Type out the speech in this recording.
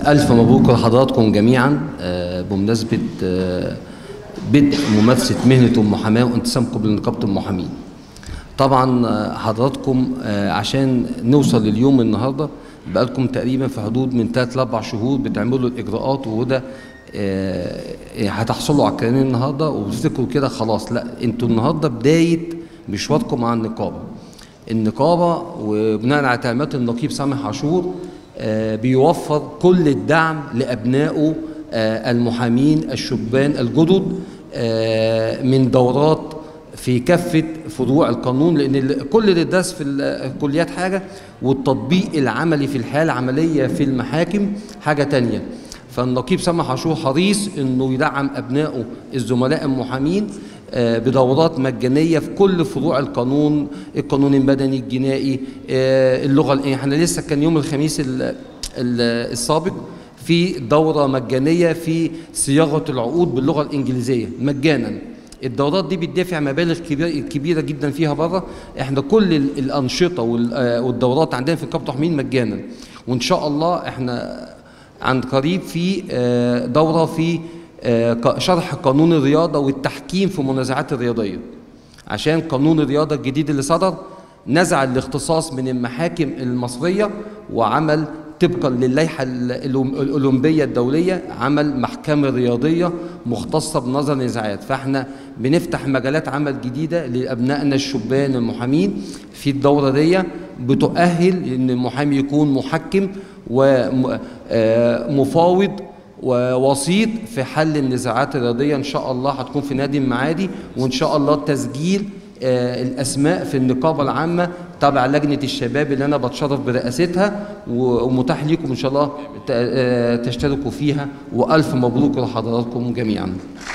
ألف مبروك لحضراتكم جميعا آه، بمناسبة آه، بدء ممارسة مهنة المحاماة وانتسامكم لنقابة المحامين. طبعا آه، حضراتكم آه، عشان نوصل لليوم النهارده بقالكم تقريبا في حدود من 3 ل 4 شهور بتعملوا الاجراءات وده آه، هتحصلوا على الكارنيه النهارده وبتفتكروا كده خلاص لا انتوا النهارده بدايه مشواركم مع النقابه. النقابه وبناء على تعليمات النقيب سامح عاشور آه، بيوفر كل الدعم لابنائه آه، المحامين الشبان الجدد آه، من دورات في كافة فروع القانون لأن ال- كل اللي درس في ال- الكليات حاجة والتطبيق العملي في الحياة العملية في المحاكم حاجة تانية فالنقيب سامح عاشور حريص انه يدعم ابنائه الزملاء المحامين آه، بدورات مجانيه في كل فروع القانون القانون المدني الجنائي آه، اللغه الإيه- احنا لسه كان يوم الخميس ال- ال- السابق في دوره مجانيه في صياغه العقود باللغه الانجليزيه مجانا الدورات دي بتدفع مبالغ كبيره كبيره جدا فيها بره احنا كل ال- الانشطه وال- آه، والدورات عندنا في نقابه التحميل مجانا وان شاء الله احنا عن قريب في آه، دوره في آه، ق- شرح قانون الرياضه والتحكيم في المنازعات الرياضيه عشان قانون الرياضه الجديد اللي صدر نزع الاختصاص من المحاكم المصريه وعمل طبقا للائحه ال- الأولم- الاولمبيه الدوليه عمل محكمه رياضيه مختصه بنظر النزاعات فاحنا بنفتح مجالات عمل جديده لابنائنا الشبان المحامين في الدوره دي بتؤهل ان المحامي يكون محكم ومفاوض ووسيط في حل النزاعات الرياضيه ان شاء الله هتكون في نادي المعادي وان شاء الله تسجيل آه، الاسماء في النقابه العامه تبع لجنه الشباب اللي انا بتشرف برئاستها و- ومتاح ليكم ان شاء الله ت- آه، تشتركوا فيها والف مبروك لحضراتكم جميعا